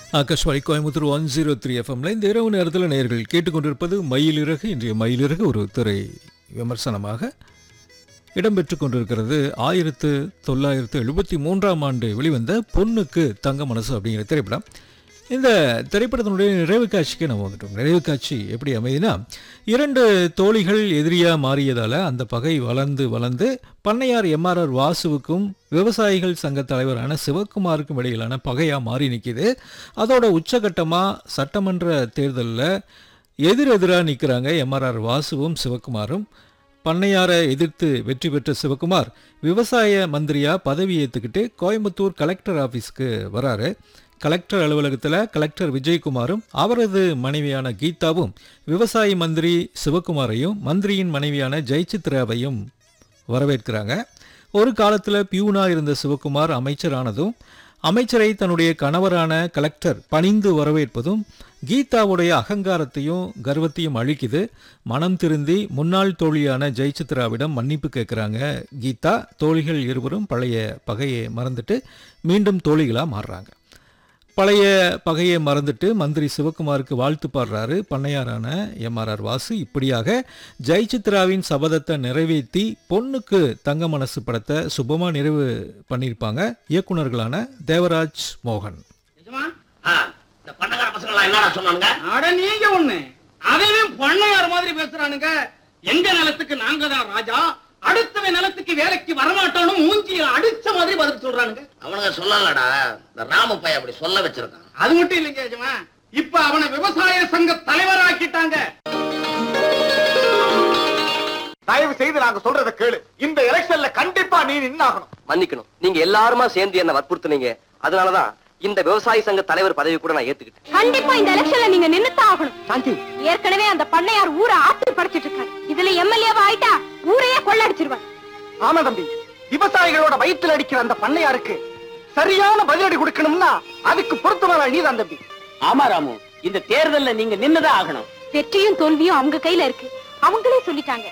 Akashvani Coimbatore one zero three எஃப்எம்ல இந்த இரவு நேரத்தில் நேர்கள் கேட்டுக்கொண்டிருப்பது மயிலிறகு இன்றைய மயிலிறகு ஒரு திரை விமர்சனமாக இடம்பெற்று கொண்டிருக்கிறது ஆயிரத்து தொள்ளாயிரத்து எழுபத்தி மூன்றாம் ஆண்டு வெளிவந்த பொண்ணுக்கு தங்க மனசு அப்படிங்கிற திரைப்படம் இந்த திரைப்படத்தினுடைய நிறைவு காட்சிக்கு நம்ம வந்துட்டோம் நிறைவு காட்சி எப்படி அமைதினா இரண்டு தோழிகள் எதிரியாக மாறியதால் அந்த பகை வளர்ந்து வளர்ந்து பண்ணையார் எம்ஆர்ஆர் வாசுவுக்கும் விவசாயிகள் சங்க தலைவரான சிவகுமாருக்கும் இடையிலான பகையாக மாறி நிற்கிது அதோட உச்சகட்டமாக சட்டமன்ற தேர்தலில் எதிரெதிராக நிற்கிறாங்க எம்ஆர்ஆர் வாசுவும் சிவகுமாரும் பண்ணையாரை எதிர்த்து வெற்றி பெற்ற சிவகுமார் விவசாய மந்திரியா பதவி ஏற்றுக்கிட்டு கோயம்புத்தூர் கலெக்டர் ஆஃபீஸ்க்கு வராரு கலெக்டர் அலுவலகத்தில் கலெக்டர் விஜயகுமாரும் அவரது மனைவியான கீதாவும் விவசாய மந்திரி சிவகுமாரையும் மந்திரியின் மனைவியான ஜெயசித்ராவையும் வரவேற்கிறாங்க ஒரு காலத்தில் பியூனா இருந்த சிவகுமார் அமைச்சரானதும் அமைச்சரை தன்னுடைய கணவரான கலெக்டர் பணிந்து வரவேற்பதும் கீதாவுடைய அகங்காரத்தையும் கர்வத்தையும் அழிக்குது மனம் திருந்தி முன்னாள் தோழியான ஜெயசித்ராவிடம் மன்னிப்பு கேட்குறாங்க கீதா தோழிகள் இருவரும் பழைய பகையை மறந்துட்டு மீண்டும் தோழிகளாக மாறுறாங்க பழைய பகையை மறந்துட்டு மந்திரி சிவகுமாருக்கு வாழ்த்து பாடுறாரு பண்ணையாரான எம்ஆர்ஆர் வாசு இப்படியாக ஜெயசித்ராவின் சபதத்தை நிறைவேற்றி பொண்ணுக்கு தங்க மனசு படத்தை சுபமாக நிறைவு பண்ணியிருப்பாங்க இயக்குனர்களான தேவராஜ் மோகன் எஜமான், ஆ, இந்த பண்ணக்கார பசங்க எல்லாம் என்னடா சொன்னானுங்க அட நீங்க ஒண்ணு அதையும் பண்ணையார் மாதிரி பேசுறானுங்க எங்க நிலத்துக்கு நாங்க தான் ராஜா அடுத்தவன் நிலத்துக்கு வேலைக்கு வரமாட்டோம்னு மூஞ்சியில அடிச்ச மாதிரி பதில் சொல்றானுங்க அவனுங்க சொல்லலடா இந்த ராம பையன் அப்படி சொல்ல வச்சிருக்கான் அது மட்டும் இல்லைங்க எஜமா இப்ப அவனை விவசாய சங்க தலைவராக்கிட்டாங்க தயவு செய்து நாங்க சொல்றத கேளு இந்த எலெக்ஷன்ல கண்டிப்பா நீ நின்னாகணும் மன்னிக்கணும் நீங்க எல்லாருமா சேர்ந்து என்ன வற்புறுத்துனீங்க அதனாலதான் இந்த விவசாய சங்க தலைவர் பதவி கூட நான் ஏத்துக்கிட்டேன் கண்டிப்பா இந்த எலெக்ஷன்ல நீங்க நின்னுதான் ஆகணும் சாந்தி ஏற்கனவே அந்த பண்ணையார் ஊரை ஆட்டி படைச்சிட்டு இருக்காரு இதுல எம்எல்ஏவா ஆயிட்டா ஊரையே கொள்ளடிச்சிருவார் ஆமா தம்பி விவசாயிகளோட வயித்துல அடிக்கிற அந்த பண்ணையாருக்கு சரியான பதிலடி கொடுக்கணும்னா அதுக்கு பொருத்தமான நீதான் தம்பி ஆமா ராமு இந்த தேர்தல்ல நீங்க நின்னுதான் ஆகணும் வெற்றியும் தோல்வியும் அவங்க கையில இருக்கு அவங்களே சொல்லிட்டாங்க